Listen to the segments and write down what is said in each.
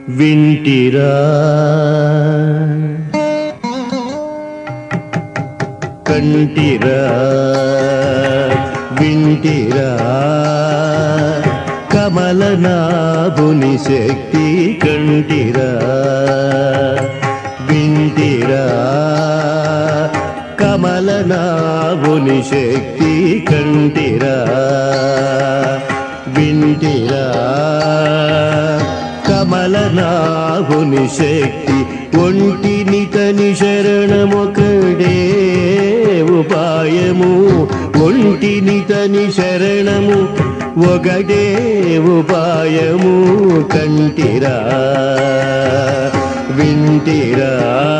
వింటిరా కంటిరా వింటిరా కమలనాభుని శక్తి కంటిరా వింటిరా కమలనాభుని శక్తి కంటిరా వింటిరా కమలనాభుని శక్తి ఒంటిని తని శరణమొకడే ఉపాయము ఒంటిని తని శరణము ఒకటే ఉపాయము కంటిరా వింటిరా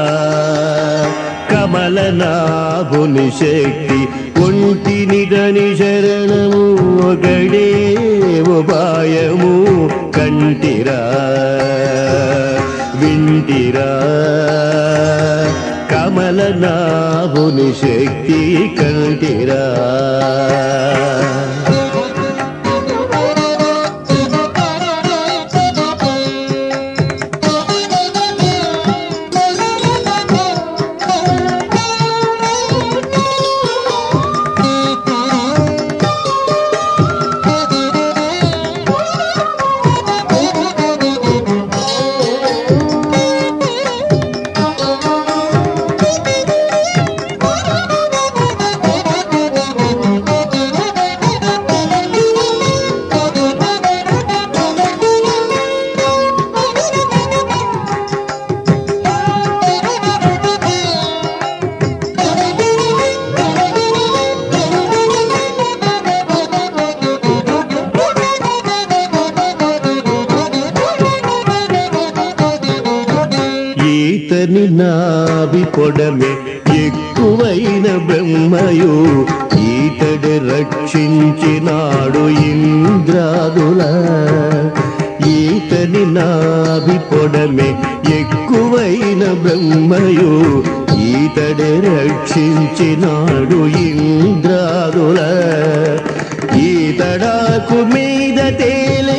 కమలనాభుని శక్తి ఒంటిని తని శరణము ఒకడే ఉపాయము కంటిరా వింటిరా కమలనాభుని శక్తి కంటిరా ఈతని నాభి పొడమే ఎక్కువైన బ్రహ్మయు ఈతడి రక్షించినాడు ఇంద్రాదుల ఈతని నాభి పొడమే ఎక్కువైన బ్రహ్మయు ఈతడి రక్షించినాడు ఇంద్రాదుల ఈతడాకు మీద తేలే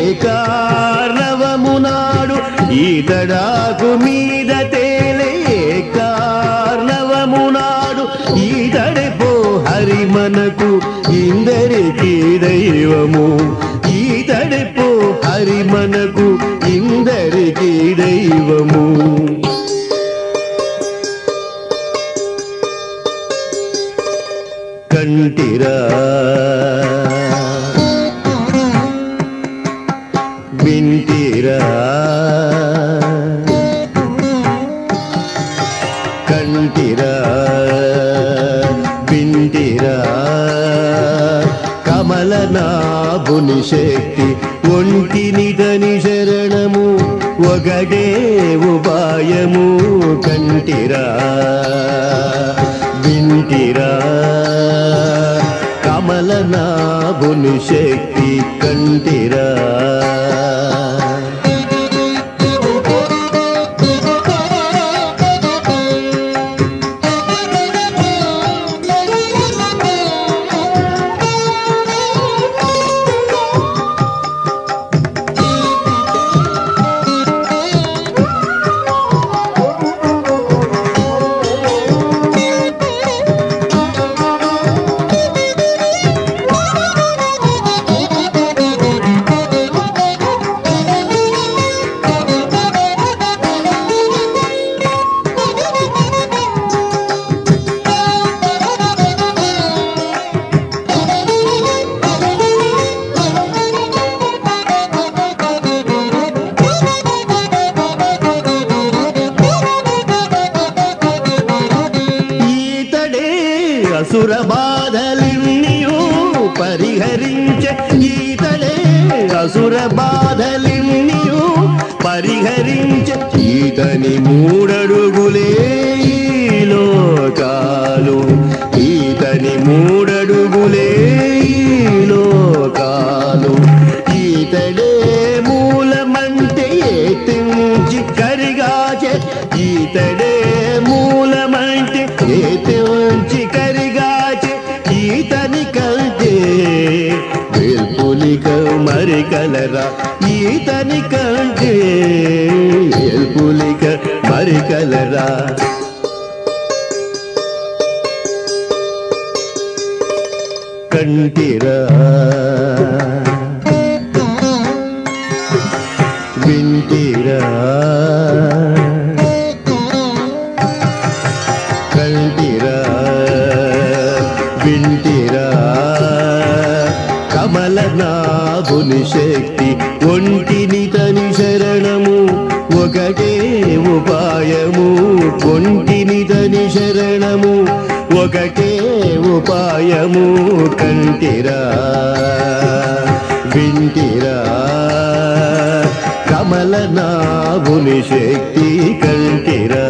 కారణవమునాడు ఈతడాకు మీద తేలే కారణవమునాడు ఈతడిపో హరి మనకు ఇందరికి దైవము ఈతడిపో హరి మనకు ఇందరికి దైవము కంటిరా వింటిరా కంటిరా వింటిరా కమలనాభుని శక్తి ఒంటిని తని శరణము ఒకడే ఉపాయము కంటిరా వింటిరా కమలనాభుని శక్తి కంటిరా ఈతడే అసుర బాధలిన్నియు పరిహరించే ఈతడే అసుర బాధలిన్నియు పరిహరించే ఈతని మూడడుగులే ఈ లోకాలు ఈతని మూడడుగులే ఈ లోకాలు ఈతడే మూలమంటే తెంచి కరిగాచే ఈతడే మూలమంటే తెంచి కరిగాచే ఈతని కంటే వేల్పులిక మరి కలరా ఈతని కంటే ఎల్పులిక మరి కలరా కంటిరా వింటిరా కంటిరా వింటిరా కమల నాభుని శక్తి ఒంటిని తని శరణము ఒకటే ఉపాయము ఒంటిని తని శరణము ఒకటే ఉపాయము కంటిరా వింటిరా కమల నాభుని శక్తి కంటిరా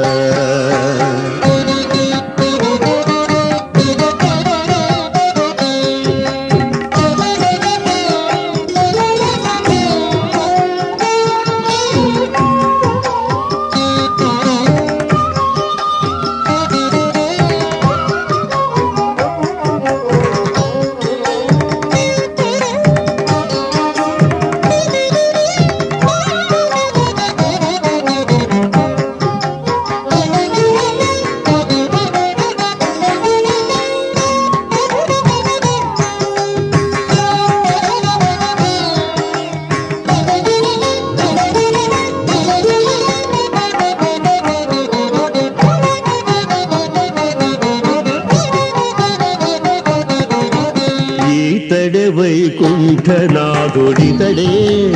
ఈతడే వైకుంఠనాథుడితడే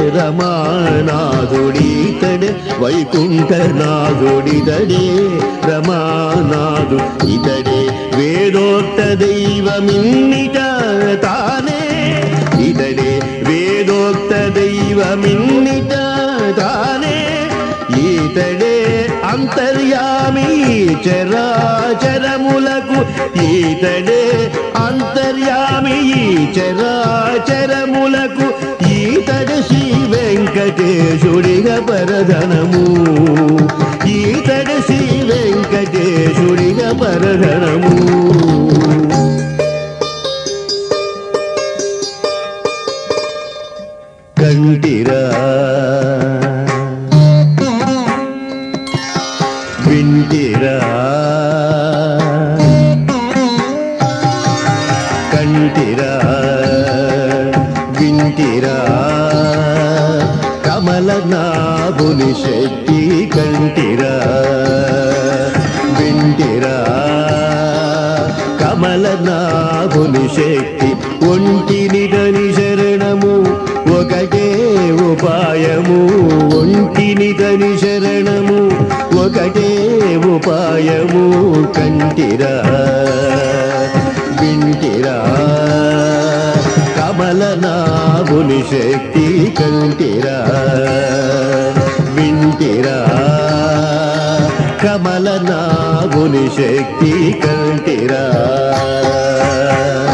రమానాథుడితడే వైకుంఠనాథుడితడే రమానాథు ఇతడే వేదోక్త దైవమిన్నిట తానే ఇతడే వేదోక్త దైవమిన్నిట తానే ఈతడే అంతర్యామి చరాచరములకు ఈతడే అంతర్యామి ఈ చరాచరములకు ఈతడు శ్రీ వెంకటేశుడిగా పరధనము ఈతడు శ్రీ వెంకటేశుడిగా పరధనము కంటిరా వింటిరా కంటిరా వింటిరా కమల నాభుని శక్తి కంటిరా వింటిరా కమల నాభుని శక్తి ఒంటిని గని శరణము ఒకటే ఉపాయము ఒంటిని గని శరణము ఒకటే ఉపాయము కంటిరా వింటిరా కమల నాభుని శక్తి కంటిరా వింటిరా కమల నాభుని శక్తి కంటిరా